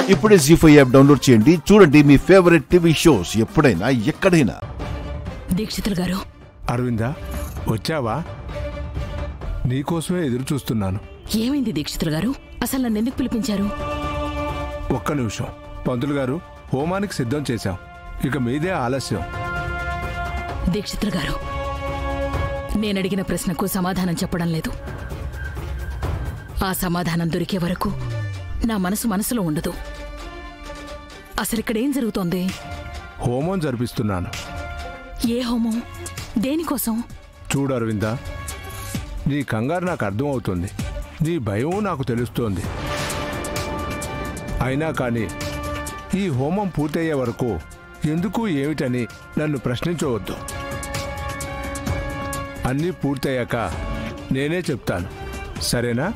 ఇప్పుడే G five app download చేయండి చూడండి మీ ఫేవరెట్ టీవీ షోస్ ఎప్పుడైనా ఎక్కడైనా దీక్షితులు గారు అరవిందా వచ్చావా నీకోసమే ఎదురు చూస్తున్నాను ఏమైంది దీక్షితులు గారు అసలు నన్ను ఎందుకు పిలిపించారు ఒక్క నిమిషం పంతులు గారు హోమానికి సిద్ధం చేశాం ఇక మీదే ఆలస్యం దీక్షితులు గారు నేను అడిగిన ప్రశ్నకు సమాధానం చెప్పడం లేదు ఆ సమాధానం దొరికే వరకు నా మనసు మనసులో ఉండదు అసలు ఇక్కడ ఏం జరుగుతోంది హోమం జరిపిస్తున్నాను ఏ హోమం దేనికోసం చూడు అరవిందా నీ కంగారు నాకు అర్థం అవుతుంది నీ భయం నాకు తెలుస్తోంది అయినా కానీ ఈ హోమం పూర్తయ్యే వరకు ఎందుకు ఏమిటని నన్ను ప్రశ్నించవద్దు అన్నీ పూర్తయ్యాక నేనే చెప్తాను సరేనా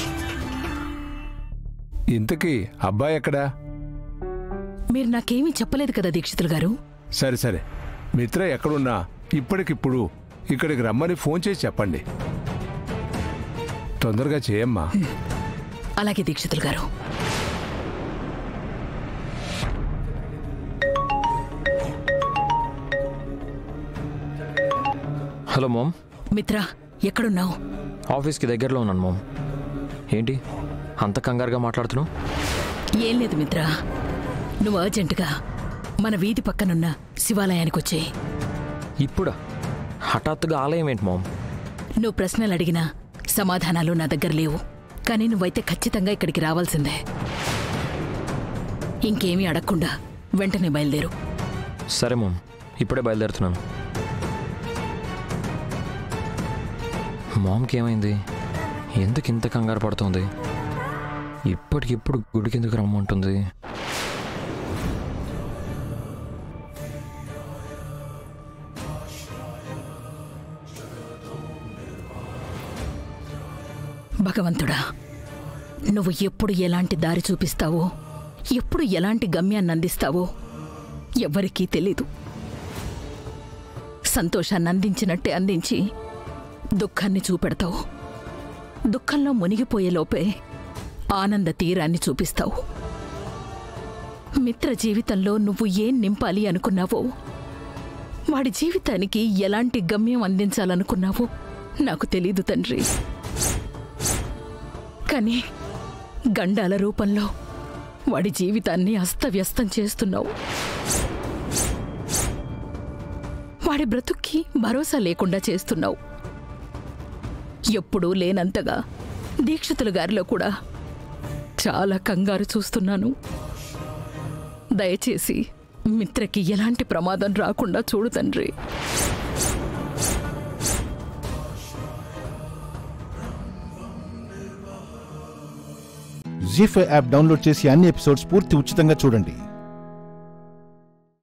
ఇంతకీ అబ్బాయి ఎక్కడా మీరు నాకేమీ చెప్పలేదు కదా దీక్షితులు గారు సరే సరే మిత్ర ఎక్కడున్నా ఇప్పటికిప్పుడు ఇక్కడికి రమ్మని ఫోన్ చేసి చెప్పండి తొందరగా చేయమ్మా అలాగే దీక్షితులు గారు హలో మామ్ మిత్ర ఎక్కడున్నావు ఆఫీస్కి దగ్గరలో ఉన్నాను మామ్ ఏంటి అంత కంగారుగా మాట్లాడుతున్నావు ఏం లేదు మిత్ర నువ్వు అర్జెంటుగా మన వీధి పక్కనున్న శివాలయానికి వచ్చేయి ఇప్పుడా హఠాత్తుగా ఆలయం ఏంటి మామ్ నువ్వు ప్రశ్నలు అడిగినా సమాధానాలు నా దగ్గర లేవు కానీ నువ్వైతే ఖచ్చితంగా ఇక్కడికి రావాల్సిందే ఇంకేమీ అడగకుండా వెంటనే బయలుదేరు సరే మామ్ ఇప్పుడే బయలుదేరుతున్నాను మామ్కి ఏమైంది ఎందుకు ఇంత కంగారు పడుతుంది ఇప్పటికిప్పుడు గుడికి ఎందుకు రమ్మంటుంది భగవంతుడా నువ్వు ఎప్పుడు ఎలాంటి దారి చూపిస్తావో ఎప్పుడు ఎలాంటి గమ్యాన్ని అందిస్తావో ఎవ్వరికీ తెలీదు సంతోషాన్ని అందించినట్టే అందించి దుఃఖాన్ని చూపెడతావు దుఃఖంలో మునిగిపోయే లోపే ఆనంద తీరాన్ని చూపిస్తావు మిత్ర జీవితంలో నువ్వు ఏం నింపాలి అనుకున్నావో వాడి జీవితానికి ఎలాంటి గమ్యం అందించాలనుకున్నావో నాకు తెలీదు తండ్రి కానీ గండాల రూపంలో వాడి జీవితాన్ని అస్తవ్యస్తం చేస్తున్నావు వాడి బ్రతుక్కి భరోసా లేకుండా చేస్తున్నావు ఎప్పుడూ లేనంతగా దీక్షితుల గారిలో కూడా చాలా కంగారు చూస్తున్నాను దయచేసి మిత్రకి ఎలాంటి ప్రమాదం రాకుండా చూడు తండ్రి జీ ఫైవ్ యాప్ డౌన్లోడ్ చేసి అన్ని ఎపిసోడ్స్ పూర్తి ఉచితంగా చూడండి